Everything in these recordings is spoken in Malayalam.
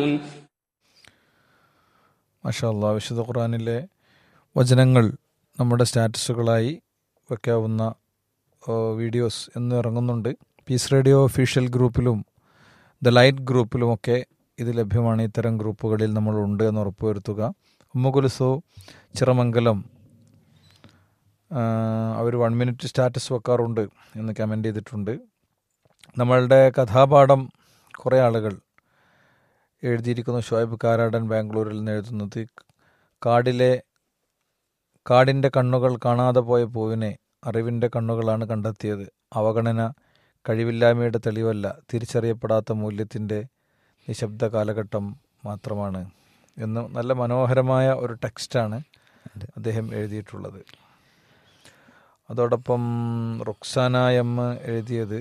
മാഷാല്ല വിശുദ്ധ ഖുറാനിലെ വചനങ്ങൾ നമ്മുടെ സ്റ്റാറ്റസുകളായി വയ്ക്കാവുന്ന ഓ, വീഡിയോസ് എന്ന് ഇറങ്ങുന്നുണ്ട് പീസ് റേഡിയോ ഒഫീഷ്യൽ ഗ്രൂപ്പിലും ദ ലൈറ്റ് ഗ്രൂപ്പിലുമൊക്കെ ഇത് ലഭ്യമാണ് ഇത്തരം ഗ്രൂപ്പുകളിൽ നമ്മൾ ഉണ്ട് എന്ന് ഉറപ്പുവരുത്തുക ഉമ്മുകുലുസോ ചിറമംഗലം അവർ വൺ മിനിറ്റ് സ്റ്റാറ്റസ് വെക്കാറുണ്ട് എന്ന് കമൻ്റ് ചെയ്തിട്ടുണ്ട് നമ്മളുടെ കഥാപാഠം കുറേ ആളുകൾ എഴുതിയിരിക്കുന്നു ഷോയബ് കാരാടൻ ബാംഗ്ലൂരിൽ നിന്ന് എഴുതുന്നത് കാടിലെ കാടിൻ്റെ കണ്ണുകൾ കാണാതെ പോയ പൂവിനെ അറിവിൻ്റെ കണ്ണുകളാണ് കണ്ടെത്തിയത് അവഗണന കഴിവില്ലായ്മയുടെ തെളിവല്ല തിരിച്ചറിയപ്പെടാത്ത മൂല്യത്തിൻ്റെ നിശബ്ദ കാലഘട്ടം മാത്രമാണ് എന്ന് നല്ല മനോഹരമായ ഒരു ടെക്സ്റ്റാണ് അദ്ദേഹം എഴുതിയിട്ടുള്ളത് അതോടൊപ്പം റുക്സാന എം എഴുതിയത്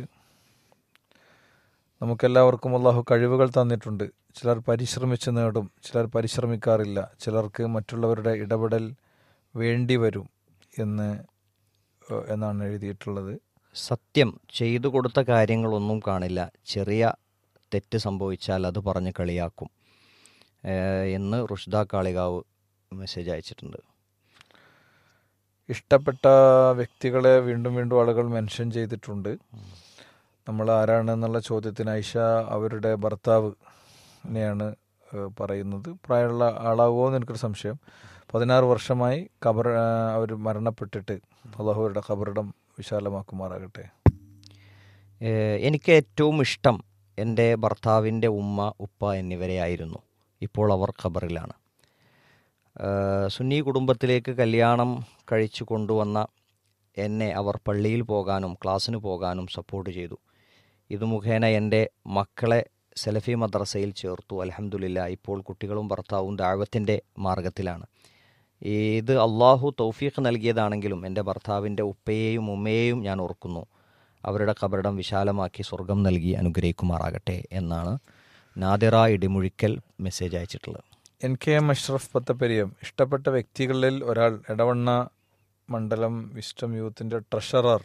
നമുക്കെല്ലാവർക്കും അള്ളാഹു കഴിവുകൾ തന്നിട്ടുണ്ട് ചിലർ പരിശ്രമിച്ച് നേടും ചിലർ പരിശ്രമിക്കാറില്ല ചിലർക്ക് മറ്റുള്ളവരുടെ ഇടപെടൽ വേണ്ടി വരും എന്ന് ഏഹ്, എന്നാണ് എഴുതിയിട്ടുള്ളത് സത്യം ചെയ്തു കൊടുത്ത കാര്യങ്ങളൊന്നും കാണില്ല ചെറിയ തെറ്റ് സംഭവിച്ചാൽ അത് പറഞ്ഞ് കളിയാക്കും ഏഹ് എന്ന് റുഷ്ദ കാളികാവ് മെസ്സേജ് അയച്ചിട്ടുണ്ട് ഇഷ്ടപ്പെട്ട വ്യക്തികളെ വീണ്ടും വീണ്ടും ആളുകൾ മെൻഷൻ ചെയ്തിട്ടുണ്ട് നമ്മൾ ആരാണെന്നുള്ള ചോദ്യത്തിന് ഐഷ അവരുടെ ഭർത്താവിനെയാണ് ഏഹ്, പറയുന്നത് പ്രായമുള്ള ആളാവുമോ എന്ന് എനിക്കൊരു സംശയം പതിനാറ് വർഷമായി ഖബർ അവർ മരണപ്പെട്ടിട്ട് അള്ളാഹുവരുടെ ഖബറിടം വിശാലമാക്കുമാറാകട്ടെ ഏഹ് എനിക്ക് ഏറ്റവും ഇഷ്ടം എൻ്റെ ഭർത്താവിൻ്റെ ഉമ്മ ഉപ്പ എന്നിവരെയായിരുന്നു ഇപ്പോൾ അവർ ഖബറിലാണ് ഏഹ് സുന്നി കുടുംബത്തിലേക്ക് കല്യാണം കഴിച്ചു കൊണ്ടുവന്ന എന്നെ അവർ പള്ളിയിൽ പോകാനും ക്ലാസ്സിന് പോകാനും സപ്പോർട്ട് ചെയ്തു ഇത് മുഖേന എൻ്റെ മക്കളെ സെലഫി മദ്രസയിൽ ചേർത്തു അലഹമുല്ല ഇപ്പോൾ കുട്ടികളും ഭർത്താവും ദാവത്തിൻ്റെ മാർഗത്തിലാണ് ഇത് അള്ളാഹു തൗഫീഖ് നൽകിയതാണെങ്കിലും എൻ്റെ ഭർത്താവിൻ്റെ ഉപ്പയെയും ഉമ്മയെയും ഞാൻ ഓർക്കുന്നു അവരുടെ കബറിടം വിശാലമാക്കി സ്വർഗം നൽകി അനുഗ്രഹിക്കുമാറാകട്ടെ എന്നാണ് നാദിറ ഇടിമുഴിക്കൽ മെസ്സേജ് അയച്ചിട്ടുള്ളത് N K M Ashraf Pathapperiyam ഇഷ്ടപ്പെട്ട വ്യക്തികളിൽ ഒരാൾ എടവണ്ണ മണ്ഡലം വിസ്റ്റം യൂത്തിൻ്റെ ട്രഷറർ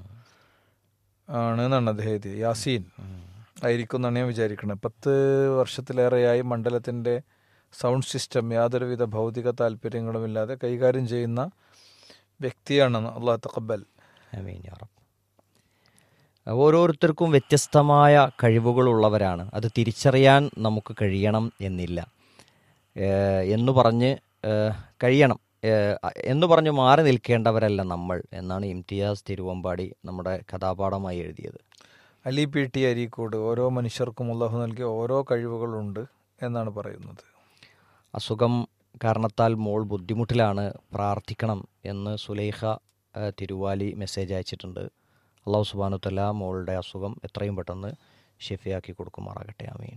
ആണ് എന്നാണ് അദ്ദേഹം എഴുതിയത് യാസീൻ ആയിരിക്കും എന്നാണ് ഞാൻ വിചാരിക്കുന്നത് പത്ത് വർഷത്തിലേറെയായി മണ്ഡലത്തിൻ്റെ സൗണ്ട് സിസ്റ്റം യാതൊരുവിധ ഭൗതിക താല്പര്യങ്ങളുമില്ലാതെ കൈകാര്യം ചെയ്യുന്ന വ്യക്തിയാണ് അള്ളാഹ് തക്കബൽ ആമീൻ യാ റബ്ബ്. ഓരോരുത്തർക്കും വ്യത്യസ്തമായ കഴിവുകളുള്ളവരാണ് അത് തിരിച്ചറിയാൻ നമുക്ക് കഴിയണം എന്നില്ല ഏഹ് എന്ന് പറഞ്ഞ് ഏഹ് കഴിയണം ഏഹ് എന്ന് പറഞ്ഞ് മാറി നിൽക്കേണ്ടവരല്ല നമ്മൾ എന്നാണ് ഇംതിയാസ് തിരുവമ്പാടി നമ്മുടെ കഥാപാഠമായി എഴുതിയത് അലി പി ടി അരീക്കോട് ഓരോ മനുഷ്യർക്കും അള്ളാഹു നൽകിയ ഓരോ കഴിവുകളുണ്ട് എന്നാണ് പറയുന്നത് അസുഖം കാരണത്താൽ മോൾ ബുദ്ധിമുട്ടിലാണ് പ്രാർത്ഥിക്കണം എന്ന് സുലൈഖ ഏഹ് തിരുവാലി മെസ്സേജ് അയച്ചിട്ടുണ്ട് അള്ളാഹു സുബാനുത്തല്ല മോളുടെ അസുഖം എത്രയും പെട്ടെന്ന് ഷെഫിയാക്കി കൊടുക്കുമാറാകട്ടെ ആമീൻ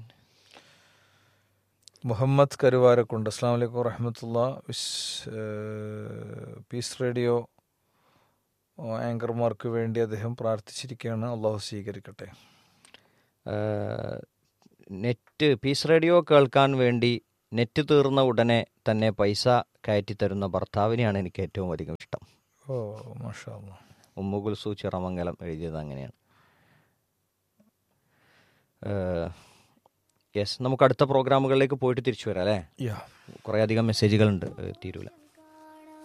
മുഹമ്മദ് കരുവാരക്കുണ്ട് അസ്സാം വലൈക്കും വറഹമത്തുള്ള വിസ് ഏഹ് പീസ് റേഡിയോ ആങ്കർമാർക്ക് വേണ്ടി അദ്ദേഹം പ്രാർത്ഥിച്ചിരിക്കുകയാണ് അള്ളാഹു സ്വീകരിക്കട്ടെ ഏഹ് നെറ്റ് പീസ് റേഡിയോ കേൾക്കാൻ വേണ്ടി നെറ്റ് തീർന്ന ഉടനെ തന്നെ പൈസ കയറ്റി തരുന്ന ഭർത്താവിനെയാണ് എനിക്ക് ഏറ്റവും അധികം ഇഷ്ടം ഓ മാഷാ അല്ലാ. ഉമ്മുകുൽസു ചിറമംഗലം എഴുതിയത് അങ്ങനെയാണ് യെസ് നമുക്ക് അടുത്ത പ്രോഗ്രാമുകളിലേക്ക് പോയിട്ട് തിരിച്ചു വരാം അല്ലേ യാ കുറേ അധികം മെസ്സേജുകളുണ്ട് ഏഹ് തീരൂല